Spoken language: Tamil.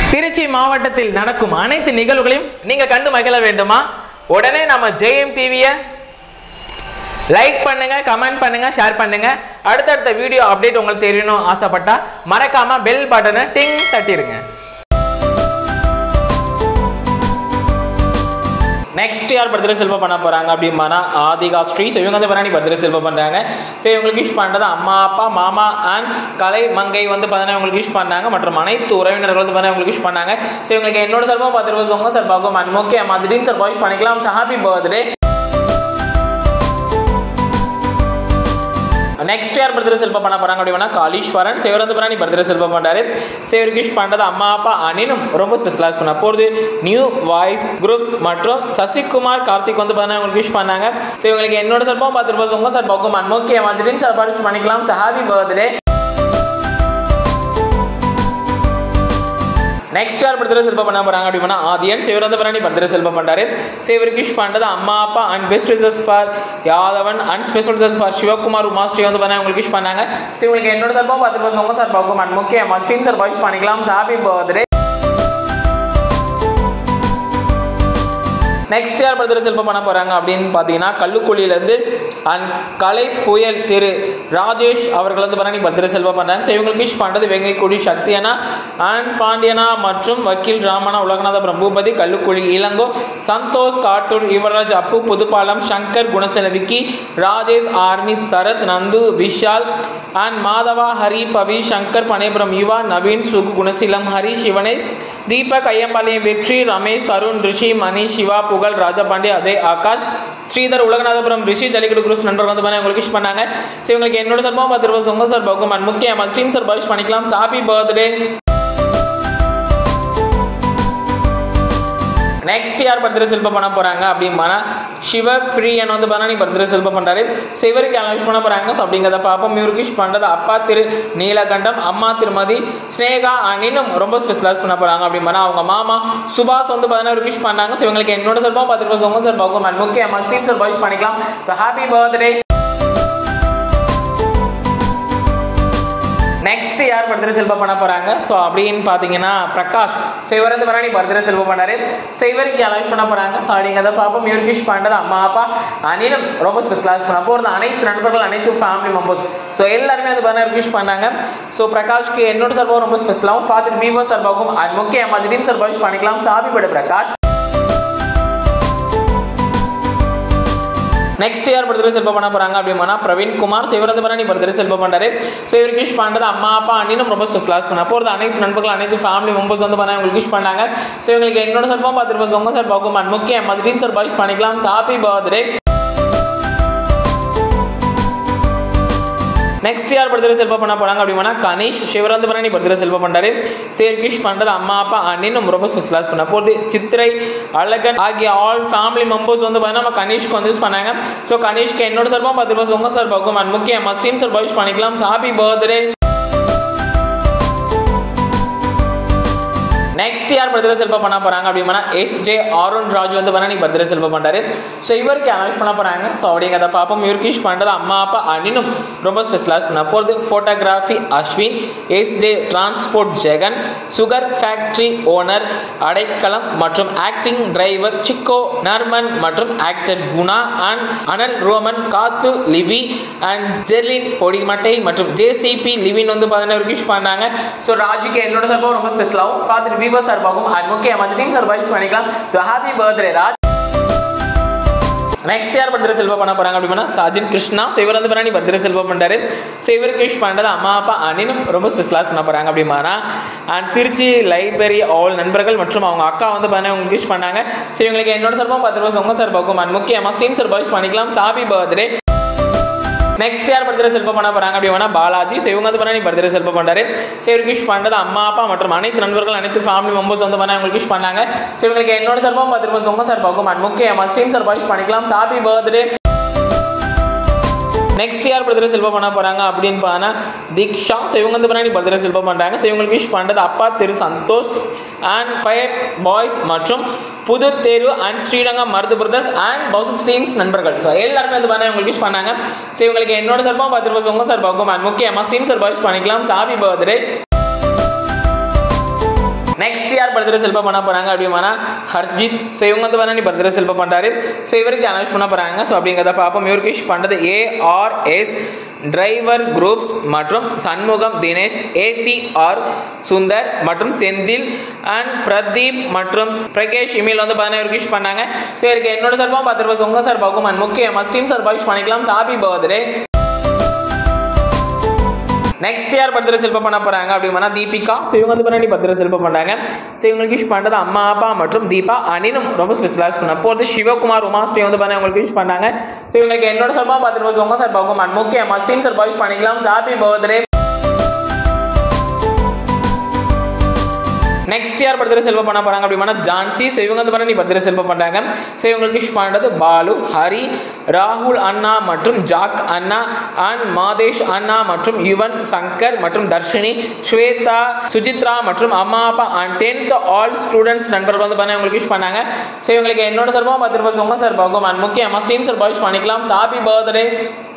திருச்சி மாவட்டத்தில் நடக்கும் அனைத்து நிகழ்வுகளையும் நீங்க கண்டு மகிழ வேண்டுமா உடனே நம்ம ஜெயம் டிவியை லைக் பண்ணுங்க கமெண்ட் பண்ணுங்க ஷேர் பண்ணுங்க அடுத்தடுத்த வீடியோ அப்டேட் உங்களுக்கு தெரியணும் ஆசைப்பட்டா மறக்காம பெல் பட்டனை டிங் தட்டிடுங்க நெக்ஸ்ட் யார் பர்த்டே செல்வம் பண்ண போறாங்க அப்படின்னா ஆதிகா ஸ்ரீ ஸோ இவங்க வந்து பண்ணி பர்த்டே செல்வம் பண்றாங்க ஸோ இவங்களுக்கு விஷ் பண்றது அம்மா அப்பா மாமா அண்ட் கலை மங்கை வந்து பார்த்தீங்கன்னா இவங்களுக்கு விஷ் பண்ணாங்க மற்றும் அனைத்து உறவினர்கள் வந்து பார்த்தீங்கன்னா இவங்களுக்கு விஷ் பண்ணாங்க ஸோ இவங்களுக்கு என்னோட சார்பாக பத்து ரூபாய் உங்க சார் பாக்கும் அண்ட் ஓகே அம்மா திடீர்னு சார் விஷ் பண்ணிக்கலாம் ஹாப்பி பர்த்டே நெக்ஸ்ட் யார் பர்த்டே செல்பம் பண்ண போறாங்க அப்படின்னா காளீஸ்வரன் சிவர் வந்து பண்ணி பர்த்டே செல்பம் பண்றாரு சிவர் விஷ் பண்றது அம்மா அப்பா அனினும் ரொம்ப ஸ்பெஷலைஸ் பண்ண போகிறது நியூ வாய்ஸ் குரூப்ஸ் மற்றும் சசிகுமார் கார்த்திக் வந்து பார்த்தீங்கன்னா உங்களுக்கு விஷ் பண்ணாங்க ஸோ இவங்களுக்கு என்னோட சார்பாக பத்து ரூபாய் உங்க சார் பக்கம் அன்மோக்கிய மாஜின் சார் விஷ் பண்ணிக்கலாம் ஹாப்பி பர்த்டே நெக்ஸ்ட் யார் பர்த்டே செல்பம் பண்ண போறாங்க அப்படின்னா ஆதியன் சிவரந்த பரணி பர்த்டே செல்பம் பண்றாரு சிவர் விஷ் பண்றது அம்மா அப்பா and best results for Yadhavan and special results for Sivakumar Umasri வந்து பண்ண உங்களுக்கு விஷ் பண்ணாங்க ஸோ உங்களுக்கு என்னோட சார்பாக பத்து ரூபாய் உங்க சார் பார்க்கும் அண்ட் முக்கிய மஸ்டீன் சார் விஷ் பண்ணிக்கலாம் ஹாப்பி பர்த்டே நெக்ஸ்ட் யார் பர்த்டே செல்பம் பண்ண போறாங்க அப்படின்னு பார்த்தீங்கன்னா கல்லுக்குழியிலேருந்து அண்ட் கலை புயல் திரு ராஜேஷ் அவர்கள் வந்து பண்ணி பர்த்டே செல்பம் பண்ணாங்க ஸோ இவங்களுக்கு விஷ் பண்ணுறது வெங்கைக்குடி சக்தியனா அண்ட் பாண்டியனா மற்றும் வக்கீல் ராமனா Ulaganathapuram Boopathi Kallukuzhi Ilango Santhosh Kattur Yuvaraj Appu Puthupalam Shankar Gunasena Vicky Rajesh army Sarath Nandhu Vishal and Madhava Hari Pavi Shankar Panepuram Yuva Naveen Sugu Gunaseelam Hari Sivanesh Deepak Iyampalayam Vetri Ramesh Tharun Rishi Mani Siva Pugazh Rajapandi Ajay Akash Sridhar Ulaganathapuram Rishi Jallikattu crews நண்பர் வந்து பண்ணி உங்களுக்கு விஷ் பண்ணாங்க ஸோ இவங்களுக்கு என்னோட சார்பாக பத்து ரூபாய் உங்க சார் பகுமான் முக்கிய மஸ்டீம் சார் விஷ் பண்ணிக்கலாம் ஹாப்பி பர்த்டே நெக்ஸ்ட் யார் பர்த்டே செல்பம் பண்ண போறாங்க அப்படின்னா சிவபிரியன் வந்து பண்ணி பர்த்டே செல்பம் பண்றாரு ஸோ இவருக்கு யாரும் விஷ் பண்ண போறாங்க ஸோ அப்படிங்கிறத பார்ப்போம் இவருக்கு விஷ் பண்றது அப்பா திரு நீலகண்டம் அம்மா திருமதி ஸ்னேகா and இன்னும் ரொம்ப ஸ்பெஷலைஸ் பண்ண போறாங்க அப்படின்னா அவங்க மாமா சுபாஷ் வந்து பார்த்தீங்கன்னா இவருக்கு விஷ் பண்ணாங்க ஸோ இவங்களுக்கு என்னோட சார்பாக பத்து ரூபாய் உங்க சார் பார்க்கும் அண்ட் முக்கிய மஸ்டீன் சார் விஷ் பண்ணிக்கலாம் ஸோ ஹாப்பி பர்த்டே நெக்ஸ்ட் யார் பர்த்டே செல்வம் பண்ண போறாங்க ஸோ அப்படின்னு பார்த்தீங்கன்னா பிரகாஷ் ஸோ இவர் வந்து பண்ணி பர்த்டே செல்வம் பண்ணாரு ஸோ இவருக்கு அலௌன்ஸ் பண்ண போறாங்க ஸோ அப்படிங்கிறத பார்ப்போம் இவருக்கு விஷ் பண்ணுறது அம்மா அப்பா அனிலும் ரொம்ப ஸ்பெஷலாஸ் பண்ண போகிறது அனைத்து நண்பர்கள் அனைத்து ஃபேமிலி மெம்பர்ஸ் ஸோ எல்லாருமே வந்து பண்ண விஷ் பண்ணாங்க ஸோ பிரகாஷ்க்கு என்னோட சார்பாகவும் ரொம்ப ஸ்பெஷலாகவும் பார்த்துட்டு விவோ சார்பாகவும் அண்ட் முக்கிய மஜிதீன் சார் விஷ் பண்ணிக்கலாம் சாபி படு பிரகாஷ் நெக்ஸ்ட் யார் பர்த்டே செல்பம் பண்ண போறாங்க அப்படின்னா பிரவீன் குமார் ஸோ இவர் வந்து பண்ணி பர்த்டே செல்பம் பண்றாரு ஸோ இவருக்கு விஷ் பண்ணுறது அம்மா அப்பா அண்ணினும் ரொம்ப ஸ்பெஷலாஸ் பண்ண போகிறது அனைத்து நண்பர்கள் அனைத்து ஃபேமிலி மெம்பர்ஸ் வந்து பண்ண உங்களுக்கு விஷ் பண்ணாங்க ஸோ இவங்களுக்கு என்னோட சார்பாக பத்து ரூபாய் உங்க சார் பார்க்கும் அண்ட் முக்கிய மஸ்டீன் சார் விஷ் பண்ணிக்கலாம் ஹாப்பி பர்த்டே நெக்ஸ்ட் யார் பர்த்டே செல்பம் பண்ண போறாங்க அப்படின்னா கணேஷ் சிவரந்த பண்ணி பர்த்டே செல்பம் பண்றாரு சேர் விஷ் பண்றது அம்மா அப்பா அண்ணினும் ரொம்ப ஸ்பெஷலாஸ் பண்ண போகிறது சித்திரை அழகன் ஆகிய ஆல் ஃபேமிலி மெம்பர்ஸ் வந்து பார்த்தீங்கன்னா நம்ம கணேஷ்க்கு வந்து யூஸ் பண்ணாங்க ஸோ கணேஷ்க்கு என்னோட சார்பாக பத்து ரூபாய் உங்க சார் பார்க்கும் அண்ட் முக்கிய மஸ்டீம் சார் விஷ் பண்ணிக்கலாம் ஹாப்பி பர்த்டே நெக்ஸ்ட் யார் பர்த்டே செல்பம் பண்ண போறாங்க அப்படின்னா எஸ் ஜே அருண் ராஜ் வந்து பண்ணி பர்த்டே செல்பம் பண்றாரு ஸோ இவருக்கு அனௌன்ஸ் பண்ண போறாங்க ஸோ அப்படிங்கிறத பார்ப்போம் இவருக்கு விஷ் பண்றது அம்மா அப்பா அண்ணினும் ரொம்ப ஸ்பெஷலாஸ் பண்ண போகிறது photography Ashwin S J transport Jagan sugar factory owner Adaikalam மற்றும் ஆக்டிங் டிரைவர் சிக்கோ நர்மன் மற்றும் ஆக்டர் குணா அண்ட் அனல் ரோமன் காத்து லிவி அண்ட் ஜெர்லின் பொடிமட்டை மற்றும் ஜேசிபி லிவின் வந்து பார்த்தீங்கன்னா விஷ் பண்ணாங்க ஸோ ராஜுக்கு என்னோட சார்பாக ரொம்ப ஸ்பெஷலாகவும் பார்த்துட்டு விவோ சார்பாகவும் அண்ட் முக்கிய மஜிட்டிங் சார் விஷ் பண்ணிக்கலாம் so happy birthday Raj next யார் பர்த்டே செல்வம் பண்ண போறாங்க அப்படின்னா சாஜின் கிருஷ்ணா ஸோ இவர் வந்து பண்ணி பர்த்டே செல்வம் பண்ணாரு ஸோ இவருக்கு விஷ் பண்ணுறது அம்மா அப்பா அண்ணினும் ரொம்ப ஸ்பெஷலாஸ் பண்ண போறாங்க அப்படின்னா அண்ட் திருச்சி லைப்ரரி ஆல் நண்பர்கள் மற்றும் அவங்க அக்கா வந்து பண்ண உங்களுக்கு விஷ் பண்ணாங்க ஸோ இவங்களுக்கு என்னோட சார்பாக பத்து ரூபாய் உங்க சார் பார்க்கும் அண்ட் முக்கிய மஸ்டீம் சார் விஷ் பண்ணிக்கலாம் ஹாப்பி பர்த்டே நெக்ஸ்ட் யார் பர்த்டே செல்பம் பண்ண போறாங்க அப்படின்னா பாலாஜி ஸோ இவங்க வந்து பண்ணி பர்த்டே செல்பம் பண்றாரு ஸோ இவருக்கு விஷ் பண்ணுறது அம்மா அப்பா மற்றும் அனைத்து நண்பர்கள் அனைத்து ஃபேமிலி மெம்பர்ஸ் வந்து பண்ண உங்களுக்கு விஷ் பண்ணாங்க ஸோ இவங்களுக்கு என்னோட சார்பாக பத்து ரூபாய் உங்க சார் பார்க்கும் அண்ட் முக்கிய மஸ்டீம் சார் விஷ் பண்ணிக்கலாம் ஹாப்பி பர்த்டே நெக்ஸ்ட் யார் பர்த்டே செல்பம் பண்ண போறாங்க அப்படின்னு பார்த்தா தீக்ஷா ஸோ இவங்க வந்து பண்ணி பர்த்டே செல்பம் பண்றாங்க ஸோ இவங்களுக்கு விஷ் பண்ணுறது அப்பா Thiru Santhosh and fire boys மற்றும் புது தேர்வு and Srirangam Marudhu brothers and பவுசஸ் ஸ்ட்ரீம்ஸ் நண்பர்கள் ஸோ எல்லாருமே வந்து பண்ண உங்களுக்கு விஷ் பண்ணாங்க ஸோ இவங்களுக்கு என்னோட சார்பாக பத்து ரூபாய் உங்க சார் பார்க்கும் அண்ட் முக்கியமாக ஸ்ட்ரீம் சார் விஷ் பண்ணிக்கலாம் ஹாப்பி பர்த்டே நெக்ஸ்ட் யார் பர்த்டே செல்ப பண்ண போகிறாங்க அப்படின்னா ஹர்ஜித் ஸோ இவங்க வந்து பண்ணி பர்த்டே செல்ப பண்ணுறாரு ஸோ இவருக்கு அனௌன்ஸ் பண்ண போகிறாங்க ஸோ அப்படிங்கிறத பார்ப்போம் இவருக்கு விஷ் பண்ணுறது ஏஆர்எஸ் டிரைவர் குரூப்ஸ் மற்றும் சண்முகம் தினேஷ் ஏடிஆர் சுந்தர் மற்றும் செந்தில் அண்ட் பிரதீப் மற்றும் பிரகேஷ் இமெயில் வந்து பார்த்தீங்கன்னா இவருக்கு விஷ் பண்ணாங்க ஸோ இவருக்கு என்னோட சார்பாக பத்து ரூபாய் உங்கள் சார்பாகும் அண்ட் முக்கியமாக ஸ்டீம் சார்பாக விஷ் பண்ணிக்கலாம் ஹாப்பி பர்த்டே நெக்ஸ்ட் யார் பர்த்டே செல்ப பண்ண போறாங்க அப்படின்னா தீபிகா ஸோ இவங்க வந்து பண்ணி பர்த்டே செல்ப பண்ணாங்க ஸோ இவங்களுக்கு விஷ் பண்ணுறது அம்மா அப்பா மற்றும் தீபா அனினும் ரொம்ப ஸ்பெஷலாக பண்ண போகிறது சிவகுமார் உமாஸ்ரீ வந்து பண்ண உங்களுக்கு விஷ் பண்ணாங்க ஸோ இவங்களுக்கு என்னோட சார்பாக பத்து ரூபாய் உங்க சார் பார்க்கும் அண்ட் முக்கியமாக ஸ்டீம் சார் விஷ் பண்ணிக்கலாம் ஹாப்பி பர்த்டே நெக்ஸ்ட் யார் பர்த்டே செல்வ பண்ண போறாங்க அப்படின்னா ஜான்சி ஸோ இவங்க வந்து பண்ணி பர்த்டே செல்வ பண்றாங்க ஸோ இவங்களுக்கு விஷ் பண்ணுறது பாலு ஹரி ராகுல் அண்ணா மற்றும் ஜாக் அண்ணா அண்ட் மாதேஷ் அண்ணா மற்றும் யுவன் சங்கர் மற்றும் தர்ஷினி ஸ்வேதா சுஜித்ரா மற்றும் அம்மா அப்பா அண்ட் டென்த் ஆல் ஸ்டூடெண்ட்ஸ் நண்பர்கள் வந்து பண்ண உங்களுக்கு விஷ் பண்ணாங்க ஸோ இவங்களுக்கு என்னோட சார்பாக பத்து ரூபாய் உங்க சார்பாகும் அண்ட் முக்கியமாக ஸ்டீம் சார்பாக விஷ் பண்ணிக்கலாம் ஹாப்பி பர்த்டே